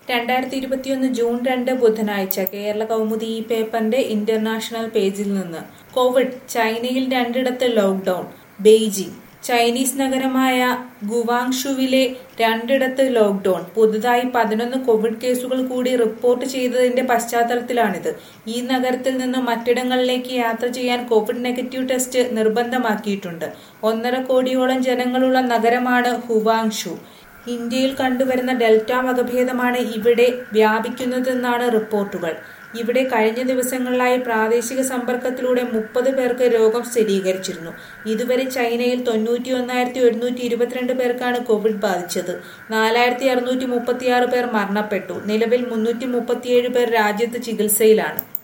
രണ്ടായിരത്തി ഇരുപത്തിയൊന്ന് ജൂൺ രണ്ട് ബുധനാഴ്ച കേരള കൗമുദി ഈ പേപ്പറിന്റെ ഇന്റർനാഷണൽ പേജിൽ നിന്ന് കോവിഡ് ചൈനയിൽ രണ്ടിടത്ത് ലോക്ഡൌൺ ബെയ്ജിംഗ് ചൈനീസ് നഗരമായ ഗുവാങ്ഷുവിലെ രണ്ടിടത്ത് ലോക്ഡൌൺ പുതുതായി പതിനൊന്ന് കോവിഡ് കേസുകൾ കൂടി റിപ്പോർട്ട് ചെയ്തതിന്റെ പശ്ചാത്തലത്തിലാണിത് ഈ നഗരത്തിൽ നിന്ന് മറ്റിടങ്ങളിലേക്ക് യാത്ര ചെയ്യാൻ കോവിഡ് നെഗറ്റീവ് ടെസ്റ്റ് നിർബന്ധമാക്കിയിട്ടുണ്ട് ഒന്നര കോടിയോളം ജനങ്ങളുള്ള നഗരമാണ് ഹുവാങ്ഷു ഇന്ത്യയിൽ കണ്ടുവരുന്ന ഡെൽറ്റ വകഭേദമാണ് ഇവിടെ വ്യാപിക്കുന്നതെന്നാണ് റിപ്പോർട്ടുകൾ ഇവിടെ കഴിഞ്ഞ ദിവസങ്ങളിലായി പ്രാദേശിക സമ്പർക്കത്തിലൂടെ മുപ്പത് പേർക്ക് രോഗം സ്ഥിരീകരിച്ചിരുന്നു ഇതുവരെ ചൈനയിൽ തൊണ്ണൂറ്റി ഒന്നായിരത്തി ഒരുന്നൂറ്റി ഇരുപത്തിരണ്ട് പേർക്കാണ് കോവിഡ് ബാധിച്ചത് നാലായിരത്തി അറുന്നൂറ്റി മുപ്പത്തിയാറ് പേർ മരണപ്പെട്ടു നിലവിൽ മുന്നൂറ്റി മുപ്പത്തിയേഴ് പേർ രാജ്യത്ത് ചികിത്സയിലാണ്